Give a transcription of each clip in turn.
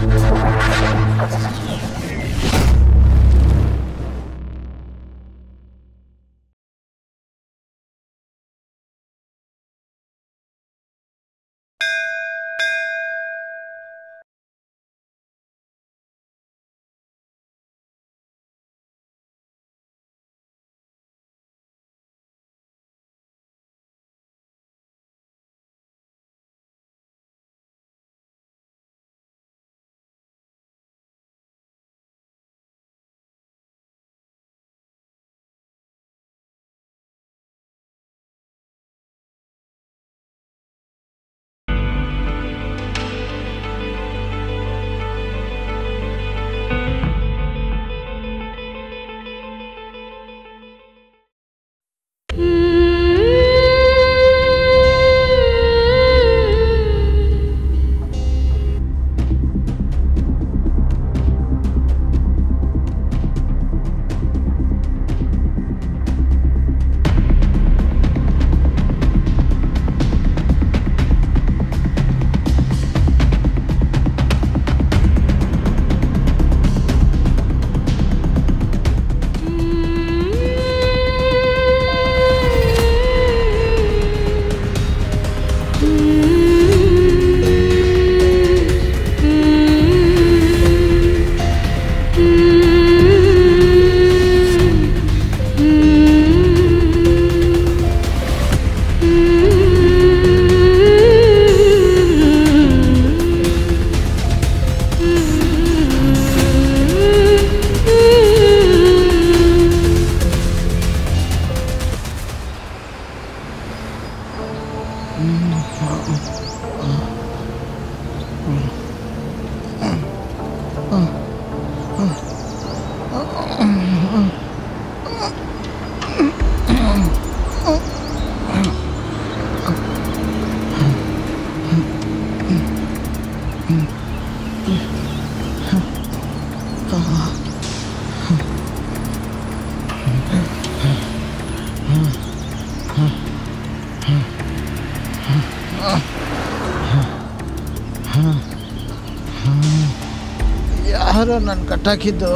ಯಾರೋ ನನ್ನ ಕಟ್ಟಾಕಿದ್ದು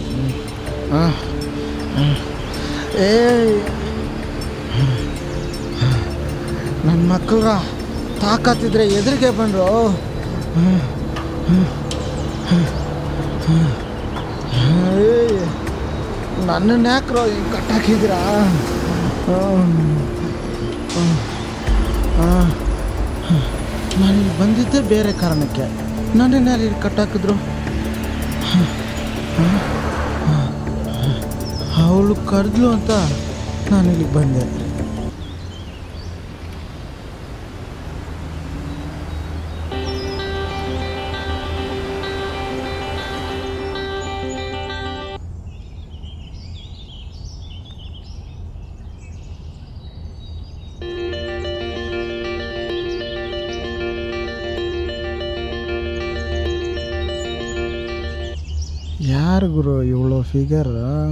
ಆ, ಆ. ಏ ನನ್ನ ಮಕ್ಕಳ ತಾಕತ್ತಿದ್ರೆ ಎದುರಿಗೆ ಬಂದರು ನನ್ನನ್ನು ಯಾಕ್ರೋ ಹಿಂಗೆ ಕಟ್ಟಾಕಿದ್ದೀರಾ ನಾನು ಇಲ್ಲಿ ಬಂದಿದ್ದೇ ಬೇರೆ ಕಾರಣಕ್ಕೆ ನನ್ನನ್ನು ಯಾರು ಇಲ್ಲಿ ಕಟ್ಟಾಕಿದ್ರು ಅವಳು ಕರೆದ್ಲು ಅಂತ ನಾನು ಇಲ್ಲಿಗೆ ಬಂದೆ ಯಾರು ಗುರು ಇವಳು ಫಿಗರ್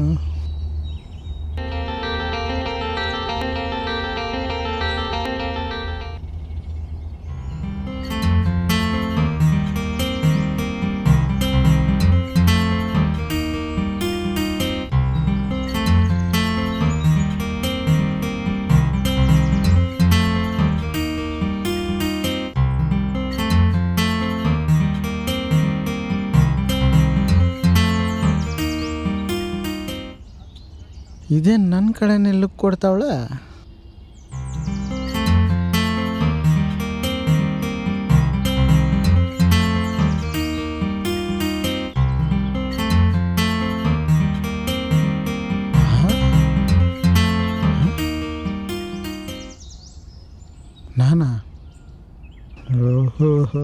ಇದೇನು ನನ್ನ ಕಡೆನೇ ಲುಕ್ ಕೊಡ್ತಾವಳೆ ನಾನಾ ಓಹೋ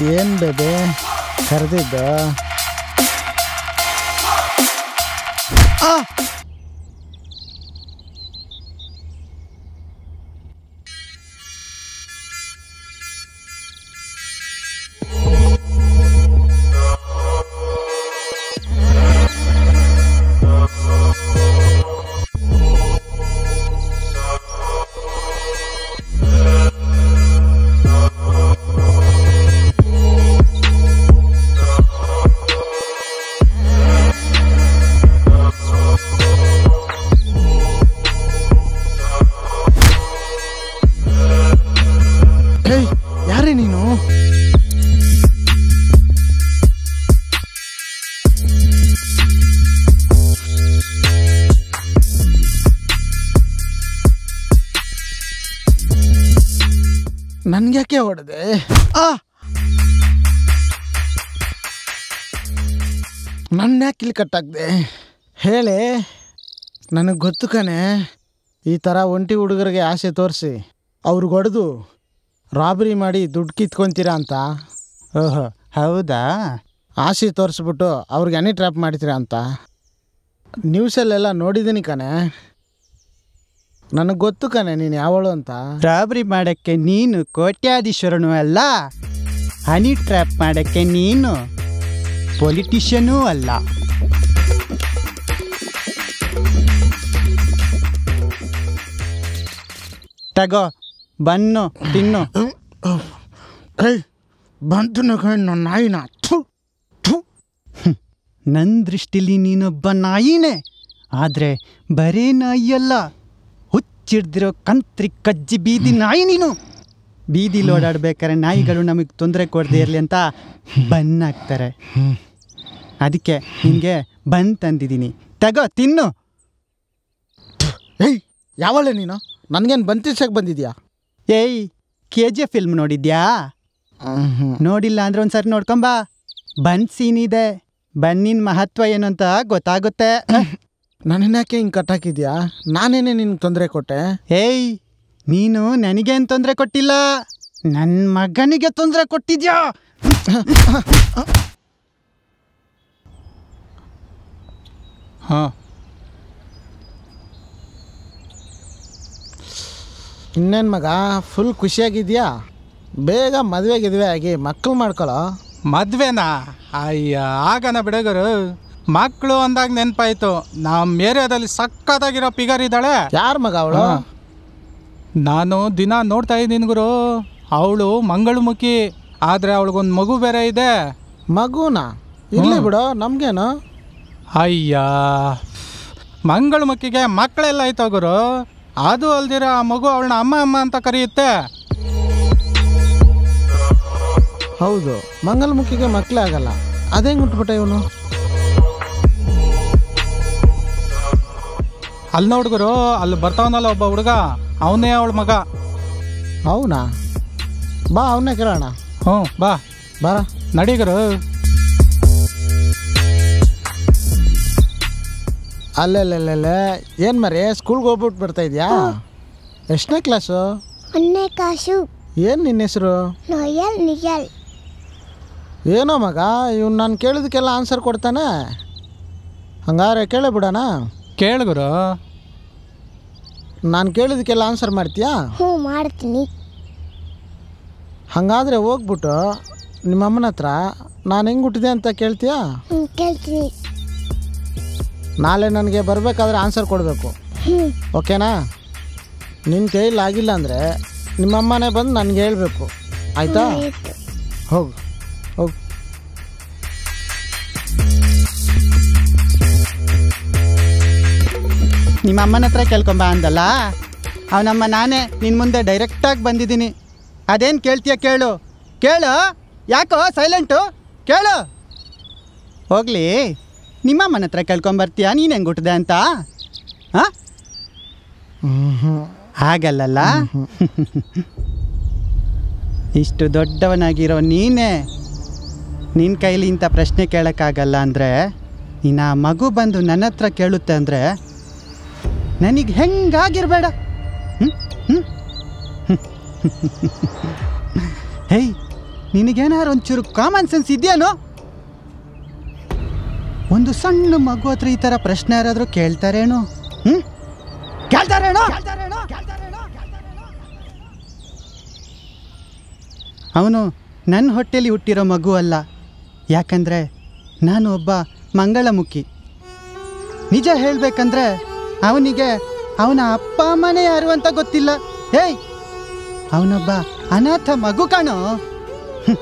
ಏನು ಬೇಬೆ ಕರೆದಿದ್ದ ಹೇಯ್ ಯಾರೇ ನೀನು ನನ್ಗ್ಯಾಕೆ ಹೊಡೆದೆ ಆ ನನ್ನ ಯಾಕೆ ಇಲ್ಲಿ ಕಟ್ಟಾಕ್ದೆ ಹೇಳಿ ನನಗೆ ಗೊತ್ತು ಕಣೆ ಈ ಥರ ಒಂಟಿ ಹುಡುಗರಿಗೆ ಆಸೆ ತೋರಿಸಿ ಅವ್ರಿಗೆ ಹೊಡೆದು ರಾಬರಿ ಮಾಡಿ ದುಡ್ಡು ಕಿತ್ಕೊಂತೀರಾ ಅಂತ ಓಹೋ ಹೌದಾ ಆಸೆ ತೋರಿಸ್ಬಿಟ್ಟು ಅವ್ರಿಗೆ ಹನಿ ಟ್ರ್ಯಾಪ್ ಮಾಡ್ತೀರಾ ಅಂತ ನ್ಯೂಸಲ್ಲೆಲ್ಲ ನೋಡಿದ್ದೀನಿ ಕಣೆ ನನಗೆ ಗೊತ್ತು ಕಣೆ ನೀನು ಯಾವಳು ಅಂತ ರಾಬರಿ ಮಾಡಕ್ಕೆ ನೀನು ಕೋಟ್ಯಾಧೀಶ್ವರನೂ ಅಲ್ಲ ಹನಿ ಟ್ರ್ಯಾಪ್ ಮಾಡಕ್ಕೆ ನೀನು ಪೊಲಿಟಿಷಿಯನೂ ಅಲ್ಲ ತಗೋ ಬನ್ನು ತಿನ್ನು ಕೈ ಬಂತು ಕೈ ನನ್ನ ನಾಯಿನ ಥು, ಥು. ನನ್ನ ದೃಷ್ಟಿಲಿ ನೀನೊಬ್ಬ ನಾಯಿನೇ ಆದರೆ ಬರೇ ನಾಯಿಯಲ್ಲ ಹುಚ್ಚಿಡ್ದಿರೋ ಕಂತ್ರಿ ಕಜ್ಜಿ ಬೀದಿ ನಾಯಿ ನೀನು ಬೀದಿಲಿ ಓಡಾಡ್ಬೇಕಾದ್ರೆ ನಾಯಿಗಳು ನಮಗೆ ತೊಂದರೆ ಕೊಡದೆ ಇರಲಿ ಅಂತ ಬನ್ ಹಾಕ್ತಾರೆ ಅದಕ್ಕೆ ನಿನಗೆ ಬನ್ ತಂದಿದ್ದೀನಿ ತಗೋ ತಿನ್ನು ಏಯ್ ಯಾವಳೆ ನೀನು ನನಗೇನು ಬಂತಿಸಕ್ಕೆ ಬಂದಿದ್ಯಾ ಏಯ್ ಕೆ ಜಿ ಎಫ್ ಫಿಲ್ಮ್ ನೋಡಿದ್ಯಾ ನೋಡಿಲ್ಲ ಅಂದ್ರೆ ಒಂದ್ಸರಿ ನೋಡ್ಕೊಂಬಾ ಬನ್ ಸೀನ್ ಇದೆ ಬನ್ನಿನ ಮಹತ್ವ ಏನು ಅಂತ ಗೊತ್ತಾಗುತ್ತೆ ನನ್ನ ಯಾಕೆ ಹಿಂಗೆ ಕಟ್ಟಾಕಿದ್ಯಾ ನಾನೇನೇ ನಿನ್ಗೆ ತೊಂದರೆ ಕೊಟ್ಟೆ ಏಯ್ ನೀನು ನನಗೇನು ತೊಂದರೆ ಕೊಟ್ಟಿಲ್ಲ ನನ್ನ ಮಗನಿಗೆ ತೊಂದರೆ ಕೊಟ್ಟಿದ್ಯಾ ಹಾಂ ಇನ್ನೇನು ಮಗ ಫುಲ್ ಖುಷಿಯಾಗಿದ್ಯಾ ಬೇಗ ಮದುವೆ ಗಿದ್ವೆ ಆಗಿ ಮಕ್ಕಳು ಮಾಡ್ಕೊಳ್ಳೋ ಮದ್ವೆನಾ ಅಯ್ಯ ಆಗನ ಬಿಡಗರು ಮಕ್ಕಳು ಅಂದಾಗ ನೆನಪಾಯ್ತು ನಮ್ಮ ಏರಿಯಾದಲ್ಲಿ ಸಕ್ಕತ್ತಾಗಿರೋ ಫಿಗರ್ ಇದ್ದಾಳೆ ಯಾರ ಮಗ ಅವಳು ನಾನು ದಿನ ನೋಡ್ತಾ ಇದ್ದೀನಿ ಗುರು ಅವಳು ಮಂಗಳಮುಖಿ ಆದರೆ ಅವಳಿಗೊಂದು ಮಗು ಬೇರೆ ಇದೆ ಮಗುನ ಇರ್ಲಿ ಬಿಡು ನಮ್ಗೇನು ಅಯ್ಯ ಮಂಗಳಮುಖಿಗೆ ಮಕ್ಕಳೆಲ್ಲ ಆಯ್ತು ಗುರು ಅದು ಅಲ್ದಿರ ಆ ಮಗು ಅವಳನ್ನ ಅಮ್ಮ ಅಮ್ಮ ಅಂತ ಕರೆಯುತ್ತೆ ಹೌದು ಮಂಗಲ್ಮುಖಿಗೆ ಮಕ್ಕಳೇ ಆಗಲ್ಲ ಅದೇ ಹುಟ್ಬಿಟ್ಟ ಇವನು ಅಲ್ಲಿ ನೋಡ್ಗುರು ಅಲ್ಲಿ ಬರ್ತಾವನಲ್ಲ ಒಬ್ಬ ಹುಡುಗ ಅವನೇ ಅವಳ ಮಗ ಅವನಾ ಬಾ ಅವನ್ನೇ ಕೇಳೋಣ ಹ್ಞೂ ಬಾ ಬಾರ ನಡೀಗರು ಅಲ್ಲೆಲ್ಲೆಲ್ಲೆಲ್ಲೆ ಏನು ಮರಿ ಸ್ಕೂಲ್ಗೆ ಹೋಗ್ಬಿಟ್ಟು ಬರ್ತಾ ಇದೆಯಾ ಎಷ್ಟನೇ ಕ್ಲಾಸು ಒಂದನೇ ಕಾಸು ಏನು ನಿನ್ನ ಹೆಸರು ನೋಯಲ್ ನಿಯಲ್ ಏನೋ ಮಗ ಇವ್ನು ನಾನು ಕೇಳಿದಕ್ಕೆಲ್ಲ ಆನ್ಸರ್ ಕೊಡ್ತಾನೆ ಹಂಗಾರೆ ಕೇಳೇ ಬಿಡೋಣ ಕೇಳುಗುರು ನಾನು ಕೇಳಿದಕ್ಕೆಲ್ಲ ಆನ್ಸರ್ ಮಾಡ್ತೀಯಾ ಹ್ಞೂ ಮಾಡ್ತೀನಿ ಹಾಗಾದರೆ ಹೋಗ್ಬಿಟ್ಟು ನಿಮ್ಮ ಅಮ್ಮನ ಹತ್ರ ನಾನು ಹೆಂಗೆ ಹುಟ್ಟಿದೆ ಅಂತ ಕೇಳ್ತೀಯಾ ಹ್ಞೂ ಕೇಳ್ತೀನಿ ನಾಳೆ ನನಗೆ ಬರಬೇಕಾದ್ರೆ ಆನ್ಸರ್ ಕೊಡಬೇಕು ಹ್ಞೂ ಓಕೆನಾ ನಿನ್ನ ಕೈಯಲ್ಲಿ ಆಗಿಲ್ಲ ಅಂದರೆ ನಿಮ್ಮಮ್ಮನೇ ಬಂದು ನನಗೆ ಹೇಳಬೇಕು ಆಯಿತಾ ಆಯ್ತು ಹೋಗು ಹೋಗು ನಿಮ್ಮ ಅಮ್ಮನ ಹತ್ರ ಕೇಳ್ಕೊಂಬ ಅಂದಲ್ಲ ಅವನಮ್ಮ ನಾನೇ ನಿನ್ನ ಮುಂದೆ ಡೈರೆಕ್ಟಾಗಿ ಬಂದಿದ್ದೀನಿ ಅದೇನು ಕೇಳ್ತೀಯ ಕೇಳು ಕೇಳು ಯಾಕೋ ಸೈಲೆಂಟು ಕೇಳು ಹೋಗ್ಲಿ ನಿಮ್ಮ ಅಮ್ಮನ ಹತ್ರ ಕೇಳ್ಕೊಂಬರ್ತೀಯ ನೀನು ಹೆಂಗೆ ಹುಟ್ಟಿದೆ ಅಂತ ಹಾಂ ಹಾಗಲ್ಲಲ್ಲ ಇಷ್ಟು ದೊಡ್ಡವನಾಗಿರೋ ನೀನೇ ನಿನ್ನ ಕೈಲಿ ಇಂಥ ಪ್ರಶ್ನೆ ಕೇಳೋಕ್ಕಾಗಲ್ಲ ಅಂದರೆ ಇನ್ನು ಆ ಮಗು ಬಂದು ನನ್ನ ಹತ್ರ ಕೇಳುತ್ತೆ ಅಂದರೆ ನನಗೆ ಹೆಂಗಾಗಿರ್ಬೇಡ ಹ್ಮ್? ಹ್ಮ್? ಹೇಯ್ ನಿನಗೇನಾರು ಒಂಚೂರು ಕಾಮನ್ ಸೆನ್ಸ್ ಇದೆಯೇನೋ ಒಂದು ಸಣ್ಣ ಮಗು ಹತ್ರ ಈ ಥರ ಪ್ರಶ್ನೆ ಯಾರಾದರೂ ಕೇಳ್ತಾರೇನೋ ಹ್ಞೂ ಕೇಳ್ತಾರೇನೋ ಅವನು ನನ್ನ ಹೊಟ್ಟೆಲಿ ಹುಟ್ಟಿರೋ ಮಗು ಅಲ್ಲ ಯಾಕಂದರೆ ನಾನು ಒಬ್ಬ ಮಂಗಳಮುಖಿ ನಿಜ ಹೇಳಬೇಕಂದ್ರೆ ಅವನಿಗೆ ಅವನ ಅಪ್ಪ ಅಮ್ಮನೇ ಯಾರು ಅಂತ ಗೊತ್ತಿಲ್ಲ ಏಯ್ ಅವನೊಬ್ಬ ಅನಾಥ ಮಗು ಕಾಣೋ ಹ್ಮ್.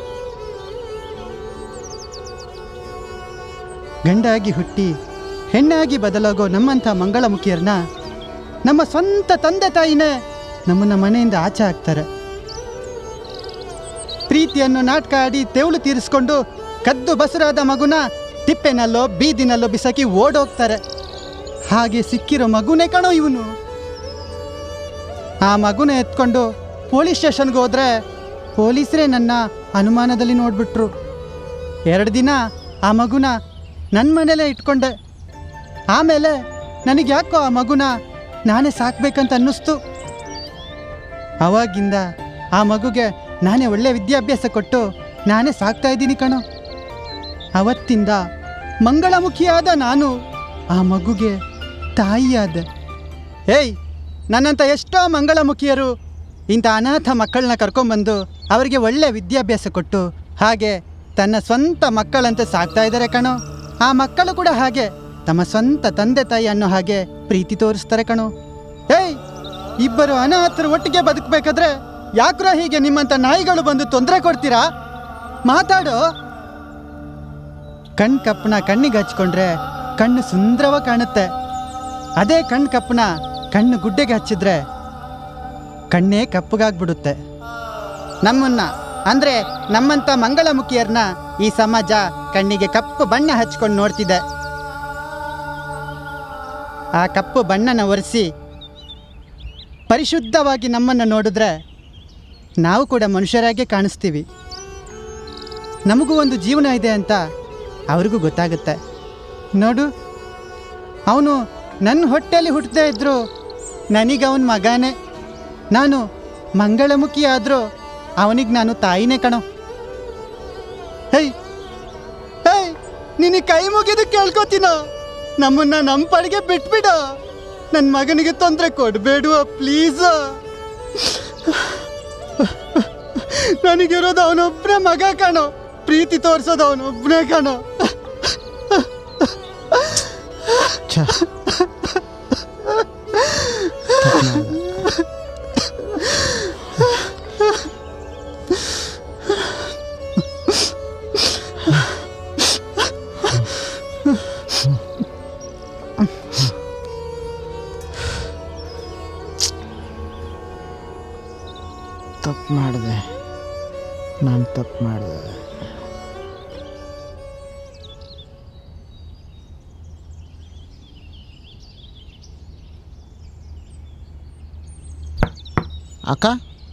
ಗಂಡಾಗಿ ಹುಟ್ಟಿ ಹೆಣ್ಣಾಗಿ ಬದಲಾಗೋ ನಮ್ಮಂಥ ಮಂಗಳಮುಖಿಯರನ್ನ ನಮ್ಮ ಸ್ವಂತ ತಂದೆ ತಾಯಿನೇ ನಮ್ಮನ್ನ ಮನೆಯಿಂದ ಆಚೆ ಹಾಕ್ತಾರೆ ಪ್ರೀತಿಯನ್ನು ನಾಟಕ ಆಡಿ ತೆವಳು ತೀರಿಸ್ಕೊಂಡು ಕದ್ದು ಬಸರಾದ ಮಗುನ ತಿಪ್ಪೆನಲ್ಲೋ ಬೀದಿನಲ್ಲೋ ಬಿಸಾಕಿ ಓಡೋಗ್ತಾರೆ ಹಾಗೆ ಸಿಕ್ಕಿರೋ ಮಗುನೇ ಕಣೋ ಇವನು ಆ ಮಗುನ ಎತ್ಕೊಂಡು ಪೊಲೀಸ್ ಸ್ಟೇಷನ್ಗೆ ಹೋದ್ರೆ ಪೊಲೀಸರೇ ನನ್ನ ಅನುಮಾನದಲ್ಲಿ ನೋಡ್ಬಿಟ್ರು ಎರಡು ದಿನ ಆ ಮಗುನ ನನ್ನ ಮನೇಲೇ ಇಟ್ಕೊಂಡೆ ಆಮೇಲೆ ನನಗೆ ಯಾಕೋ ಆ ಮಗುನ ನಾನೇ ಸಾಕ್ಬೇಕಂತ ಅನ್ನಿಸ್ತು ಅವಾಗಿಂದ ಆ ಮಗುಗೆ ನಾನೇ ಒಳ್ಳೆ ವಿದ್ಯಾಭ್ಯಾಸ ಕೊಟ್ಟು ನಾನೇ ಸಾಕ್ತಾ ಇದ್ದೀನಿ ಕಣೋ ಅವತ್ತಿಂದ ಮಂಗಳಮುಖಿಯಾದ ನಾನು ಆ ಮಗುಗೆ ತಾಯಿಯಾದೆ ಏಯ್ ನನ್ನಂಥ ಎಷ್ಟೋ ಮಂಗಳಮುಖಿಯರು ಇಂಥ ಅನಾಥ ಮಕ್ಕಳನ್ನ ಕರ್ಕೊಂಬಂದು ಅವರಿಗೆ ಒಳ್ಳೆ ವಿದ್ಯಾಭ್ಯಾಸ ಕೊಟ್ಟು ಹಾಗೆ ತನ್ನ ಸ್ವಂತ ಮಕ್ಕಳಂತೆ ಸಾಕ್ತಾ ಇದ್ದಾರೆ ಕಣೋ ಆ ಮಕ್ಕಳು ಕೂಡ ಹಾಗೆ ತಮ್ಮ ಸ್ವಂತ ತಂದೆ ತಾಯಿ ಅನ್ನೋ ಹಾಗೆ ಪ್ರೀತಿ ತೋರಿಸ್ತಾರೆ ಕಣೋ ಏಯ್ ಇಬ್ಬರು ಅನಾಥರು ಒಟ್ಟಿಗೆ ಬದುಕಬೇಕಾದ್ರೆ ಯಾಕ್ರ ಹೀಗೆ ನಿಮ್ಮಂಥ ನಾಯಿಗಳು ಬಂದು ತೊಂದರೆ ಕೊಡ್ತೀರಾ ಮಾತಾಡು ಕಣ್ ಕಪ್ಪನ ಕಣ್ಣಿಗೆ ಹಚ್ಕೊಂಡ್ರೆ ಕಣ್ಣು ಸುಂದರವಾಗಿ ಕಾಣುತ್ತೆ ಅದೇ ಕಣ್ ಕಪ್ಪನ ಕಣ್ಣು ಗುಡ್ಡೆಗೆ ಹಚ್ಚಿದ್ರೆ ಕಣ್ಣೇ ಕಪ್ಪಗಾಗ್ಬಿಡುತ್ತೆ ನಮ್ಮನ್ನ ಅಂದ್ರೆ ನಮ್ಮಂತ ಮಂಗಳಮುಖಿಯರನ್ನ ಈ ಸಮಾಜ ಕಣ್ಣಿಗೆ ಕಪ್ಪು ಬಣ್ಣ ಹಚ್ಕೊಂಡು ನೋಡ್ತಿದೆ ಆ ಕಪ್ಪು ಬಣ್ಣನ ಒರೆಸಿ ಪರಿಶುದ್ಧವಾಗಿ ನಮ್ಮನ್ನು ನೋಡಿದ್ರೆ ನಾವು ಕೂಡ ಮನುಷ್ಯರಾಗೇ ಕಾಣಿಸ್ತೀವಿ ನಮಗೂ ಒಂದು ಜೀವನ ಇದೆ ಅಂತ ಅವ್ರಿಗೂ ಗೊತ್ತಾಗುತ್ತೆ ನೋಡು ಅವನು ನನ್ನ ಹೊಟ್ಟೆಯಲ್ಲಿ ಹುಟ್ಟದೇ ಇದ್ರು ನನಗೆ ಅವನ ಮಗನೇ ನಾನು ಮಂಗಳಮುಖಿ ಆದರೂ ಅವನಿಗೆ ನಾನು ತಾಯಿನೇ ಕಣೋ ಹೇಯ್ ಹೇಯ್ ನಿನಗೆ ಕೈ ಮುಗಿದು ಕೇಳ್ಕೊತೀನೋ ನಮ್ಮನ್ನ ನಮ್ಮ ಪಾಡಿಗೆ ಬಿಟ್ಬಿಡು ನನ್ನ ಮಗನಿಗೆ ತೊಂದರೆ ಕೊಡಬೇಡುವ ಪ್ಲೀಸ್ ನನಗಿರೋದು ಅವನೊಬ್ಬನೇ ಮಗ ಕಾಣೋ ಪ್ರೀತಿ ತೋರಿಸೋದು ಅವನೊಬ್ಬನೇ ಕಾಣೋ ಛ ತಪ್ಪು ಮಾಡಿದೆ ನಾನು ತಪ್ಪು ಮಾಡಿದೆ ಅಕ್ಕ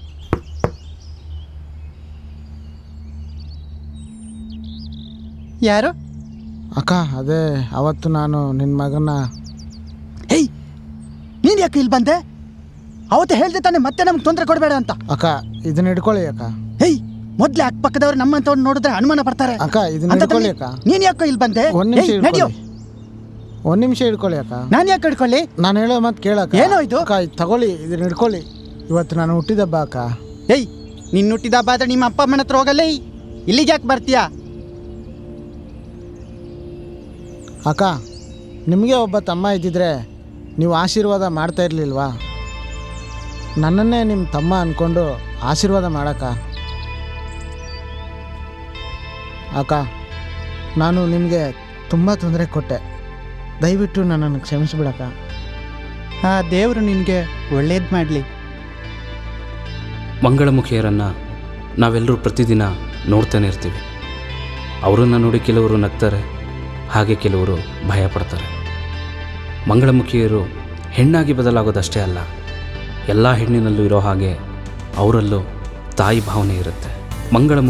ಯಾರು ಅಕ್ಕ ಅದೇ ಅವತ್ತು ನಾನು ನಿನ್ನ ಮಗನ ಹೇಯ್ ನೀನು ಯಾಕೆ ಇಲ್ಲಿ ಬಂದೆ ಅವತ್ತು ಹೇಳ್ದೆ ತಾನೆ ಮತ್ತೆ ನಮ್ಗೆ ತೊಂದರೆ ಕೊಡಬೇಡ ಅಂತ ಅಕ್ಕ ಇದನ್ನ ಹಿಡ್ಕೊಳ್ಳಿ ಅಕ್ಕ ಹೇಯ್ ಮೊದ್ಲೇ ಅಕ್ಕಪಕ್ಕದವ್ರು ನಮ್ಮಂತವ್ರು ನೋಡಿದ್ರೆ ಅನುಮಾನ ಪಡ್ತಾರೆ ಅಕ್ಕ ಇದನ್ನ ಅಂತ ಹಿಡ್ಕೊಳ್ಳಿ ಅಕ್ಕ ನೀನ್ ಯಾಕೋ ಇಲ್ಲಿ ಬಂದೆ ಒಂದ್ ನಿಮಿಷ ಏಯ್, ನಡ್ಯೋ ಹಿಡ್ಕೊಳ್ಳಿ ಒಂದ್ ನಿಮಿಷ ಹಿಡ್ಕೊಳ್ಳಿ ಅಕ್ಕ ನಾನು ಯಾಕೆ ಹಿಡ್ಕೊಳ್ಳಿ ನಾನು ಹೇಳೋ ಮತ್ತೆ ಕೇಳಕ್ಕ ಏನೋ ಇದು? ಅಕ್ಕ ಇದು ತಗೊಳ್ಳಿ ಇದನ್ನ ಹಿಡ್ಕೊಳ್ಳಿ ಇವತ್ತು ನಾನು ಹುಟ್ಟಿದಬ್ಬ ಅಕ್ಕ ಏಯ್ ನಿನ್ನ ಹುಟ್ಟಿದ ಬಾದ ನಿಮ್ಮ ಅಪ್ಪ ಅಮ್ಮನ ಹತ್ರ ಹೋಗಲ್ಲ ಏಯ್ ಇಲ್ಲಿಗೆ ಯಾಕೆ ಬರ್ತೀಯಾ ಅಕ್ಕ ನಿಮಗೆ ಒಬ್ಬ ತಮ್ಮ ಇದ್ದಿದ್ರೆ ನೀವು ಆಶೀರ್ವಾದ ಮಾಡ್ತಾ ಇರಲಿಲ್ವಾ ನನ್ನನ್ನೇ ನಿಮ್ಮ ತಮ್ಮ ಅಂದ್ಕೊಂಡು ಆಶೀರ್ವಾದ ಮಾಡಕ್ಕ ಅಕ್ಕ ನಾನು ನಿಮಗೆ ತುಂಬ ತೊಂದರೆ ಕೊಟ್ಟೆ ದಯವಿಟ್ಟು ನನ್ನನ್ನು ಕ್ಷಮಿಸ್ಬಿಡಕ್ಕ ಆ ದೇವರು ನಿನಗೆ ಒಳ್ಳೇದು ಮಾಡಲಿ ಮಂಗಳಮುಖಿಯರನ್ನು ನಾವೆಲ್ಲರೂ ಪ್ರತಿದಿನ ನೋಡ್ತಾನೆ ಇರ್ತೀವಿ ಅವರನ್ನು ನೋಡಿ ಕೆಲವರು ನಗ್ತಾರೆ ಹಾಗೆ ಕೆಲವರು ಭಯ ಪಡ್ತಾರೆ ಮಂಗಳಮುಖಿಯರು ಹೆಣ್ಣಾಗಿ ಬದಲಾಗೋದಷ್ಟೇ ಅಲ್ಲ ಎಲ್ಲ ಹೆಣ್ಣಿನಲ್ಲೂ ಇರೋ ಹಾಗೆ ಅವರಲ್ಲೂ ತಾಯಿ ಭಾವನೆ ಇರುತ್ತೆ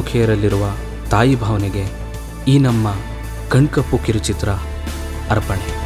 ಮಂಗಳಮುಖಿಯರಲ್ಲಿರುವ ತಾಯಿ ಭಾವನೆಗೆ ಈ ನಮ್ಮ ಕಣ್ಕಪ್ಪು ಕಿರುಚಿತ್ರ ಅರ್ಪಣೆ